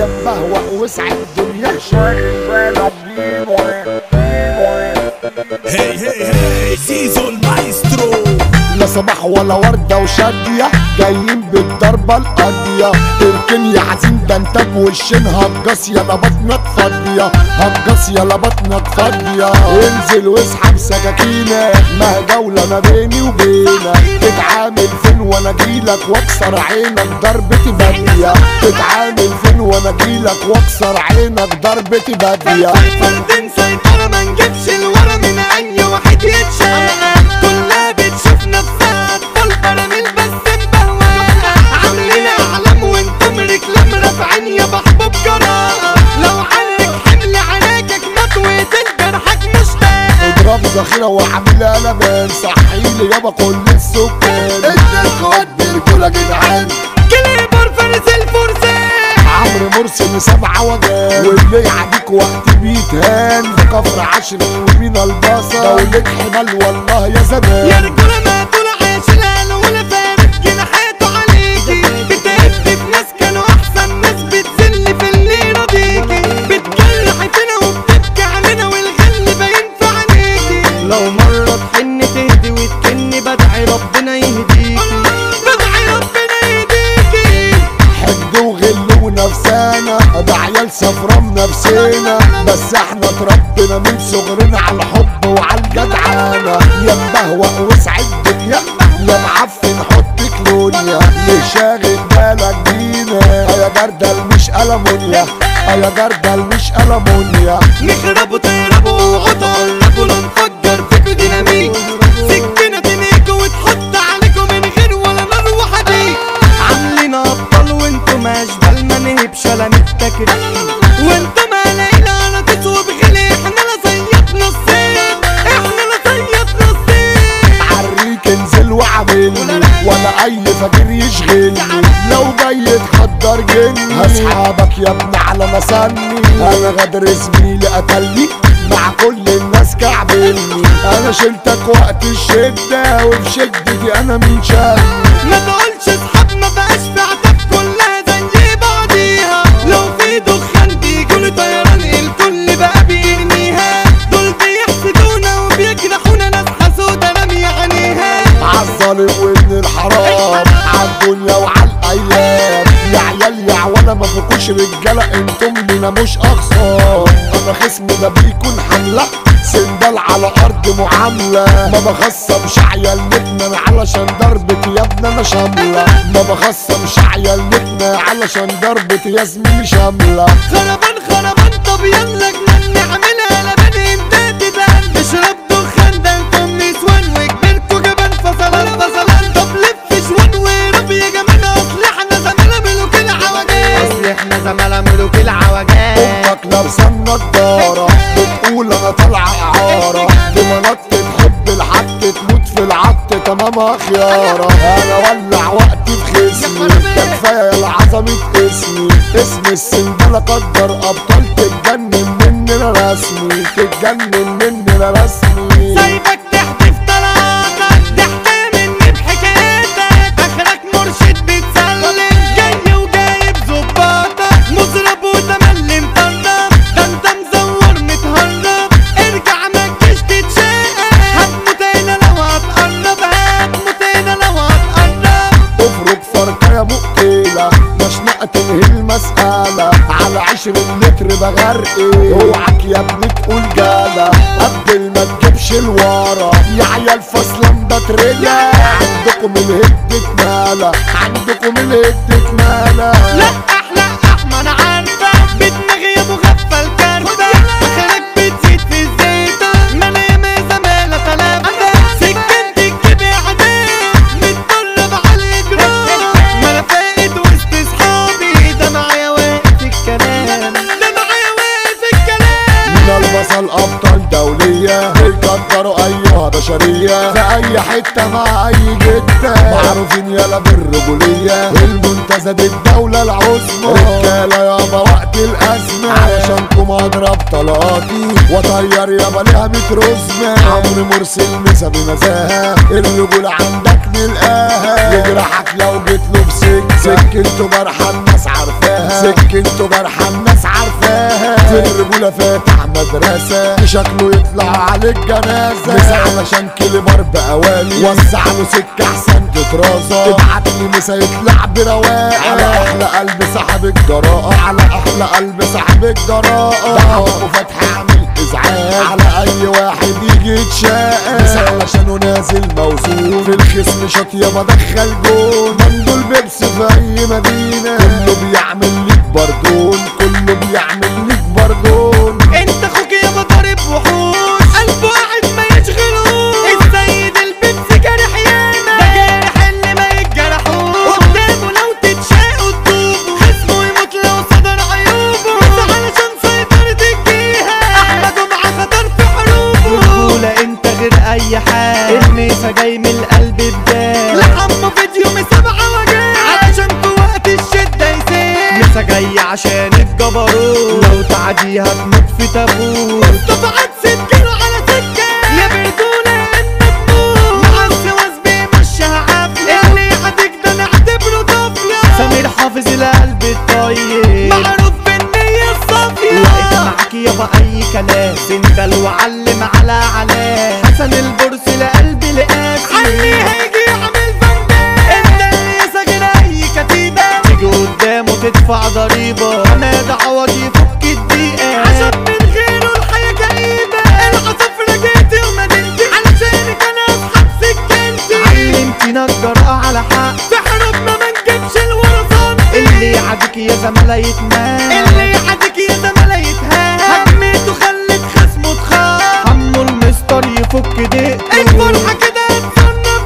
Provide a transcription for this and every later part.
يا مبهوق وسع الدنيا هي هي هي زيزو المايسترو لا صباح ولا وردة وشادية جايين بالضربة القاضية اركن يا حزين ده انت بوشين هجص يلا بطنك فاضية هجص يلا بطنك فاضية انزل واسحب سكاكينك ما جولة ما بيني وبينك تتعامل فين وانا جيلك واكسر عينك ضربتي بادية تتعامل فين وانا جيلك واكسر عينك ضربتي بادية فردين سيطرة ما نجيبش الورا من اي واحد يتشاق كلها بتشوف نفسها اطفال براميل بس مبهوقة عاملين اعلام وانتم رجلام رافعين يا محبوب جراء لو عنك حمل عناكك مطوة جرحك مشتاق اضرب ذخيرة وعامل قلبان صحيلي يابا كل السكان انت القوات برجولة جدعان كليبر فارس الفرسان عمرو مرسي سبعة وجان واللي يعديك وقت بيتهان في كفر عشر ومين البصر دولة حمال والله يا يا زمان رجولة ما طول عايش الهلا ولا فارق جناحاته عليكي بتهد في ناس كانوا احسن ناس بتذل في اللي راضيكي بتجرح فينا وبتبكي علينا والغل باين في عينيكي لو مرة تحن تهدي وتكني بدعي ربنا يهديكي بدعي ربنا يهديكي حقد وغل ونفسانا ده عيال صفرا نفسنا بس احنا اتربينا من صغرنا على الحب وعلى الجدعانة يا مبهوق وسع الدنيا يا معفن حط كلونيا ليه شاغل بالك بينا يا جردل مش ألمونيا يا جردل مش ألمونيا نخربوا تهربوا وقعدوا قربوا لنفجر فيكوا ديناميت سكينة تنيكوا وتحط عليكوا من غير ولا نار وحديد عاملين ابطال وانتوا ما اشبال ما نهبش ولا نفتكر وانتوا ما لقينا انا تسوى بغلي احنا لا زيك نصين احنا لا زيك نصين عريك انزل وعاملني ولا اي فقير يشغلني لو جاي تحضر جني هسحبك يا ابني على مسني انا غدر زميلي قتلني مع كل الناس كعبلني انا شلتك وقت الشدة وفي شدتي انا مين شالني ما تقولش اصحاب ما بقاش في عتاب كلها زي بعضيها لو في دخان بيجولي طيران الكل بقى بيرميها دول بيحسدونا وبيجرحونا ناس حسودة رامية عينيها عالظالم وابن الحرام عالدنيا وعالايام يا عيال يا عوانا ما فيكوش رجاله انتم لينا مش اخصام انا خصمي ده بيكون حمله سندال على ارض معامله ما بخصمش عيالتنا علشان ضربتي يا ابني انا شامله ما بخصمش عيالتنا علشان ضربتي يا زميلي شامله خربان خربان طب يلا جنان نعملها لبن انت تبان اشرب دخان ده انتم نسوان وكبركوا جبان فصلان فصلان طب لف شوان ورب يا جمال اصل احنا زمالة ملوك العواجيز اصل احنا زمالة ملوك العواجيز امك لابسه النضاره بتقول انا طالعه اعاره في منطقه تحب الحط تموت في العط تمامها خياره انا ولع وقتي في خصمي ده كفايه العظمه اسمي اسم السندله قدر ابطال تتجنن مننا رسمي تتجنن مننا رسمي سايبك تحدف طلعاتك تحكي مني بحكاياتك اخرك مرشد بتسلم جاي وجايب ظباطك مضرب وتملي مطرب ده انت مزور متهرب ارجع ما تجيش تتشقق هتموت هنا لو هتقرب هتموت هنا لو هتقرب افرك فرقة يا مقتلة مشنقة تنهي المسألة على عشر اللتر بغرقي اوعك يا ابني تقول جالة قبل ما تجيبش الورا يا عيال فصلا ده تريلا عندكم الهد اتمالة عندكم الهد اتمالة لا احلى احمى انا عارفه بدماغي ابو غفل كارثه اخرك بتزيد في الزيته ما انا ياما زماله تلافه سكنتك كده عداء متدرب على الاجرام ما انا فاقد وسط اصحابي ده معايا واقف الكلام ده معايا واقف الكلام من البصل ابطال دولية بيقدروا ايها بشرية في اي حتة مع اي جتة معروفين يلا بالرجولية المنتزه دي الدولة العظمى رجالة يابا وقت الازمة علشانكم اضرب طلقاتي واطير يابا ليها ميت رزمة عمرو مرسي المسا بنزاهة الرجولة عندك نلقاها يجرحك لو جيت له بسك سكنته جرحى الناس عارفاها سكنته جرحى الناس عارفاها في الرجولة فاتح مدرسة شكله يطلع عليك جنازة مس علشان كليبر بأواني وسع له سكة أحسن تترازة ابعت لي مسا يطلع برواق على أحلى قلب صاحب الجراءة على أحلى قلب صاحب الجراءة ده حبه فتح عامل إزعاج على أي واحد يجي يتشاق مس علشانه نازل موزون في الخصم شاط يابا دخل جون مندول بيبس في أي مدينة كله بيعمل ليك بردون كله بيعمل ليك بردون انت اخوك يابا ضارب وحوش قلبه قاعد ما يشغلوش السيد البنت جارح ياما ده جارح اللي ما يتجرحوش قدامه لو تتشاقوا تدوبوا خصمه يموت لو صدر عيوبه بس علشان سيطرة الجيهة احمد ومعاه خطر في حروبه رجولة انت غير اي حال الميسا جاي من القلب بدال لحمه فيديو مسابعة وجال علشان في وقت الشدة يسيب مسا جاي عشان الجبروت لو تعديها تموت في تابوت مصطفى عاد سكينه على سكة يا بردولة انك تموت مع السواس بيمشيها عافية اللي يعديك ده نعتبره طفلة سمير حافظ القلب الطيب معروف بالنية الصافية واقف معاك يابا اي كلام سندل وعلم على علام حسن البرس لقلبي لقاسي علي هيجي يعمل فنان انت اللي ساجن اي كتيبة تيجي قدامه تدفع ضريبة حماد عوض يفك الدقيقة عشان من غيره الحياة كئيبة العصافرة جيتي ومدينتي علشانك انا اصحاب سكنتي علمتينا الجرأة على حق في حروبنا ما نجيبش الورصان اللي يعاديك يا زمالة يتمان اللي يعاديك يا زمالة يتهان هجمته خلت خصمه تخاف عمو المستر يفك دقته الفرحة كده هتصنف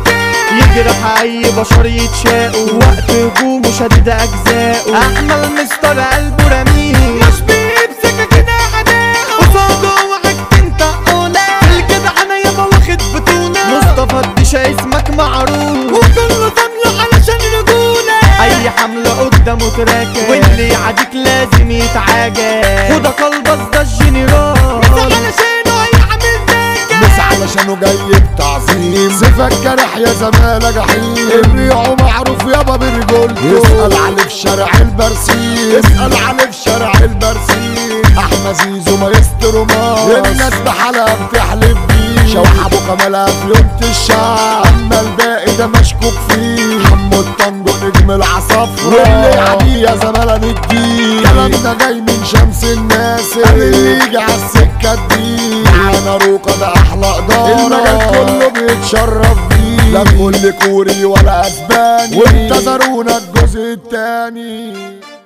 يجرح اي بشر يتشاقوا وقت هجومه شدد اجزاؤه احمل مستر قلبه رميه مش بيمسك كده عداء قصاده وعك انت اولى الجدع انا يابا واخد بطولة مصطفى الدشا اسمك معروف وكله طمله علشان رجولة اي حملة قدامه تراكب واللي يعاديك لازم يتعاجب وده قلبس ده الجنرال بس علشانه هيعمل ذاكر مس علشانه جاي بتعظيم سيفك جرح يا زمالة جحيم الريع معروف يابا برجولته اسأل عليه في شارع البرسيم اسأل عليه في شارع البرسيم احمد زيزو مايسترو ماس الناس بحالها بتحلف بيه شوح ابو كمالها في يوم الشعب اما الباقي ده مشكوك فيه حمو الطنجو نجم العصافرة واللي يعدي يا زمالة نديه كلامنا جاي من شمس الناس اللي يجي على السكة دي معانا روكا ده احلى قدارة المجال كله بيتشرف بيه لا كل كوري ولا اسباني وانتظرونا الجزء التاني